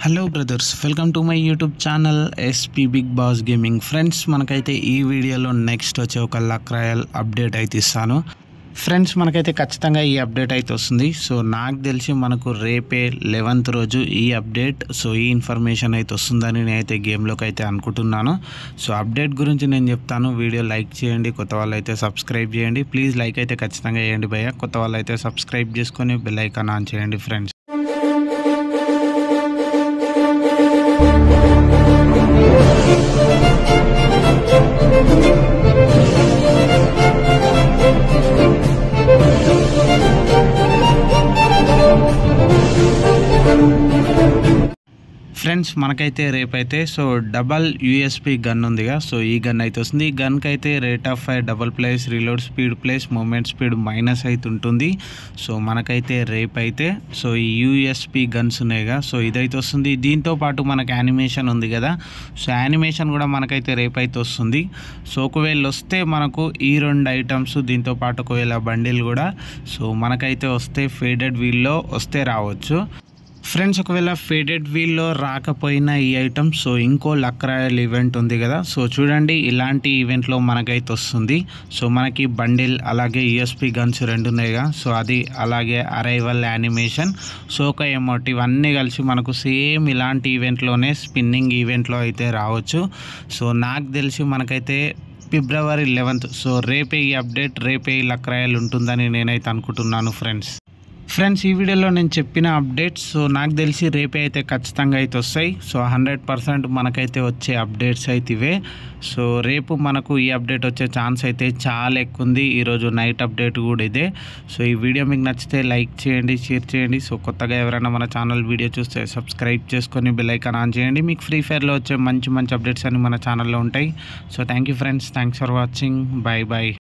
hello brothers welcome to my YouTube channel SP big boss gaming friends మనకైతే ఈ వీడియోలో next వచ్చే ఒక లక్ రాయల్ అప్డేట్ అయితే ఇస్తాను ఫ్రెండ్స్ మనకైతే ఖచ్చితంగా ఈ అప్డేట్ అయితే వస్తుంది సో నాకు తెలిసి మనకు రేపే లెవెంత్ రోజు ఈ అప్డేట్ సో ఈ ఇన్ఫర్మేషన్ అయితే వస్తుందని నేనైతే గేమ్లోకి అయితే అనుకుంటున్నాను సో అప్డేట్ గురించి నేను చెప్తాను వీడియో లైక్ చేయండి కొత్త వాళ్ళు అయితే సబ్స్క్రైబ్ చేయండి ప్లీజ్ లైక్ అయితే ఖచ్చితంగా చేయండి భయ్య కొత్త వాళ్ళు అయితే సబ్స్క్రైబ్ చేసుకొని బెల్ ఐకాన్ ఆన్ చేయండి ఫ్రెండ్స్ ఫ్రెండ్స్ మనకైతే రేపైతే సో డబల్ యూఎస్పి గన్ ఉందిగా సో ఈ గన్ అయితే వస్తుంది ఈ గన్కి అయితే rate of fire double plus reload speed plus movement speed minus అయితే ఉంటుంది సో మనకైతే రేపైతే సో ఈ యూఎస్పి గన్స్ ఉన్నాయిగా సో ఇదైతే వస్తుంది దీంతో పాటు మనకి యానిమేషన్ ఉంది కదా సో యానిమేషన్ కూడా మనకైతే రేపైతే వస్తుంది సో ఒకవేళ వస్తే మనకు ఈ రెండు ఐటమ్స్ దీంతో పాటు ఒకవేళ బండిల్ కూడా సో మనకైతే వస్తే ఫేడెడ్ వీల్లో వస్తే రావచ్చు ఫ్రెండ్స్ ఒకవేళ ఫేడెడ్ వీల్లో రాకపోయినా ఈ ఐటమ్ సో ఇంకో లక్ రాయల్ ఈవెంట్ ఉంది కదా సో చూడండి ఇలాంటి ఈవెంట్లో మనకైతే వస్తుంది సో మనకి బండిల్ అలాగే యూఎస్పి గన్స్ రెండు ఉన్నాయిగా సో అది అలాగే అరైవల్ యానిమేషన్ సో ఒక ఎమౌంట్ ఇవన్నీ కలిసి మనకు సేమ్ ఇలాంటి ఈవెంట్లోనే స్పిన్నింగ్ ఈవెంట్లో అయితే రావచ్చు సో నాకు తెలిసి మనకైతే ఫిబ్రవరి లెవెన్త్ సో రేపే ఈ అప్డేట్ రేపే ఈ లక్ రాయల్ ఉంటుందని నేనైతే అనుకుంటున్నాను ఫ్రెండ్స్ ఫ్రెండ్స్ ఈ వీడియోలో నేను చెప్పిన అప్డేట్స్ సో నాకు తెలిసి రేపే అయితే ఖచ్చితంగా అయితే వస్తాయి సో హండ్రెడ్ పర్సెంట్ మనకైతే వచ్చే అప్డేట్స్ అయితే ఇవే సో రేపు మనకు ఈ అప్డేట్ వచ్చే ఛాన్స్ అయితే చాలా ఎక్కువ ఉంది ఈరోజు నైట్ అప్డేట్ కూడా ఇదే సో ఈ వీడియో మీకు నచ్చితే లైక్ చేయండి షేర్ చేయండి సో కొత్తగా ఎవరైనా మన ఛానల్ వీడియో చూస్తే సబ్స్క్రైబ్ చేసుకొని బెల్ ఐకాన్ ఆన్ చేయండి మీకు ఫ్రీ ఫైర్లో వచ్చే మంచి మంచి అప్డేట్స్ అన్ని మన ఛానల్లో ఉంటాయి so thank you friends thanks for watching bye bye